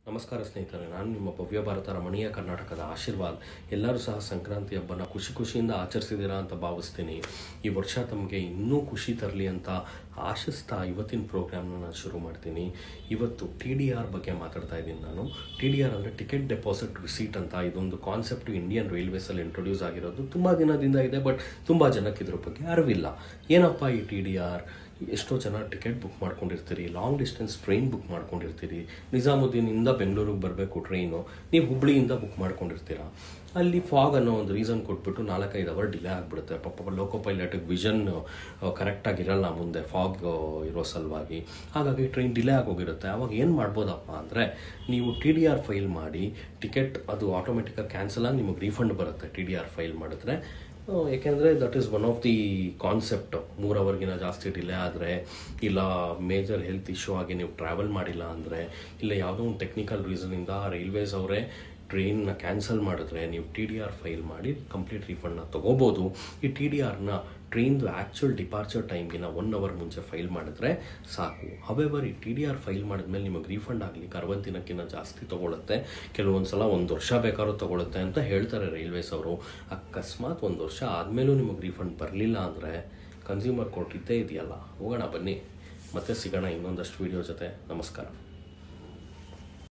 ನಮಸ್ಕಾರ ಸ್ನೇಹಿತರೆ ನಾನು ನಿಮ್ಮ ಭವ್ಯ ಭಾರತ ರಮಣೀಯ ಕರ್ನಾಟಕದ ಆಶೀರ್ವಾದ್ ಎಲ್ಲರೂ ಸಹ ಸಂಕ್ರಾಂತಿ ಹಬ್ಬನ ಖುಷಿ ಖುಷಿಯಿಂದ ಆಚರಿಸಿದ್ದೀರಾ ಅಂತ ಭಾವಿಸ್ತೀನಿ ಈ ವರ್ಷ ತಮಗೆ ಇನ್ನೂ ಖುಷಿ ತರಲಿ ಅಂತ ಆಶಿಸ್ತಾ ಇವತ್ತಿನ ಪ್ರೋಗ್ರಾಮ್ನ ನಾನು ಶುರು ಮಾಡ್ತೀನಿ ಇವತ್ತು ಟಿ ಡಿ ಆರ್ ಬಗ್ಗೆ ಮಾತಾಡ್ತಾ ಇದ್ದೀನಿ ನಾನು ಟಿ ಡಿ ಆರ್ ಅಂದರೆ ಟಿಕೆಟ್ ಡೆಪಾಸಿಟ್ ರಿಸೀಟ್ ಅಂತ ಇದೊಂದು ಕಾನ್ಸೆಪ್ಟ್ ಇಂಡಿಯನ್ ರೈಲ್ವೇಸಲ್ಲಿ ಇಂಟ್ರೊಡ್ಯೂಸ್ ಆಗಿರೋದು ತುಂಬ ದಿನದಿಂದ ಇದೆ ಬಟ್ ತುಂಬ ಜನಕ್ಕೆ ಇದ್ರ ಬಗ್ಗೆ ಅರಿವಿಲ್ಲ ಏನಪ್ಪ ಈ ಟಿ ಡಿ ಆರ್ ಎಷ್ಟೋ ಜನ ಟಿಕೆಟ್ ಬುಕ್ ಮಾಡ್ಕೊಂಡಿರ್ತೀರಿ ಲಾಂಗ್ ಡಿಸ್ಟೆನ್ಸ್ ಟ್ರೈನ್ ಬುಕ್ ಮಾಡ್ಕೊಂಡಿರ್ತೀರಿ ನಿಜಾಮುದ್ದೀನಿಂದ ಬೆಂಗಳೂರಿಗೆ ಬರಬೇಕು ಟ್ರೈನು ನೀವು ಹುಬ್ಳಿಯಿಂದ ಬುಕ್ ಮಾಡ್ಕೊಂಡಿರ್ತೀರ ಅಲ್ಲಿ ಫಾಗ್ ಅನ್ನೋ ಒಂದು ರೀಸನ್ ಕೊಟ್ಬಿಟ್ಟು ನಾಲ್ಕೈದು ಅವರ್ ಡಿಲೇ ಆಗಿಬಿಡುತ್ತೆ ಪಾಪ ಲೋಕೋ ಪೈಲಟಿಗೆ ವಿಷನ್ ಕರೆಕ್ಟಾಗಿರಲ್ಲ ಮುಂದೆ ಫಾಗ್ ಇರೋ ಸಲುವಾಗಿ ಹಾಗಾಗಿ ಟ್ರೈನ್ ಡಿಲೇ ಆಗೋಗಿರುತ್ತೆ ಅವಾಗ ಏನು ಮಾಡ್ಬೋದಪ್ಪ ಅಂದರೆ ನೀವು ಟಿ ಡಿ ಆರ್ ಫೈಲ್ ಮಾಡಿ ಟಿಕೆಟ್ ಅದು ಆಟೋಮೆಟಿಕಾಗಿ ಕ್ಯಾನ್ಸಲ್ ಆಗಿ ನಿಮಗೆ ರೀಫಂಡ್ ಬರುತ್ತೆ ಟಿ ಡಿ ಆರ್ ಫೈಲ್ ಮಾಡಿದ್ರೆ ಏಕೆಂದರೆ that is one of the concept ಮೂರು ಅವರ್ಗಿನ ಜಾಸ್ತಿ ಡಿಲೇ ಆದರೆ ಇಲ್ಲ ಮೇಜರ್ ಹೆಲ್ತ್ ಇಶ್ಯೂ ಆಗಿ ನೀವು ಟ್ರಾವೆಲ್ ಮಾಡಿಲ್ಲ ಅಂದರೆ ಇಲ್ಲ ಯಾವುದೋ ಒಂದು ಟೆಕ್ನಿಕಲ್ ರೀಸನಿಂದ ರೈಲ್ವೇಸ್ ಅವರೇ ಟ್ರೈನ್ನ ಕ್ಯಾನ್ಸಲ್ ಮಾಡಿದ್ರೆ ನೀವು ಟಿ ಡಿ ಆರ್ ಫೈಲ್ ಮಾಡಿ ಕಂಪ್ಲೀಟ್ ರೀಫಂಡ್ನ ತೊಗೋಬೋದು ಈ ಟಿ ಡಿ ಆರ್ನ ಟ್ರೈನ್ದು ಆ್ಯಕ್ಚುಯಲ್ ಡಿಪಾರ್ಚರ್ ಟೈಮ್ಗಿನ ಒನ್ ಅವರ್ ಮುಂಚೆ ಫೈಲ್ ಮಾಡಿದ್ರೆ ಸಾಕು ಹವೆವರ್ ಈ ಟಿ ಡಿ ಆರ್ ಫೈಲ್ ಮಾಡಿದ್ಮೇಲೆ ನಿಮಗೆ ರೀಫಂಡ್ ಆಗಲಿಕ್ಕೆ ಅರವತ್ತು ದಿನಕ್ಕಿಂತ ಜಾಸ್ತಿ ತೊಗೊಳುತ್ತೆ ಕೆಲವೊಂದು ಸಲ ಒಂದು ವರ್ಷ ಬೇಕಾದ್ರೂ ತೊಗೊಳುತ್ತೆ ಅಂತ ಹೇಳ್ತಾರೆ ರೈಲ್ವೇಸ್ ಅವರು ಅಕಸ್ಮಾತ್ ಒಂದು ವರ್ಷ ಆದಮೇಲೂ ನಿಮಗೆ ರೀಫಂಡ್ ಬರಲಿಲ್ಲ ಅಂದರೆ ಕನ್ಸ್ಯೂಮರ್ ಕೋರ್ಟ್ ಇದ್ದೇ ಇದೆಯಲ್ಲ ಹೋಗೋಣ ಬನ್ನಿ ಮತ್ತೆ ಸಿಗೋಣ ಇನ್ನೊಂದಷ್ಟು ವೀಡಿಯೋ ಜೊತೆ ನಮಸ್ಕಾರ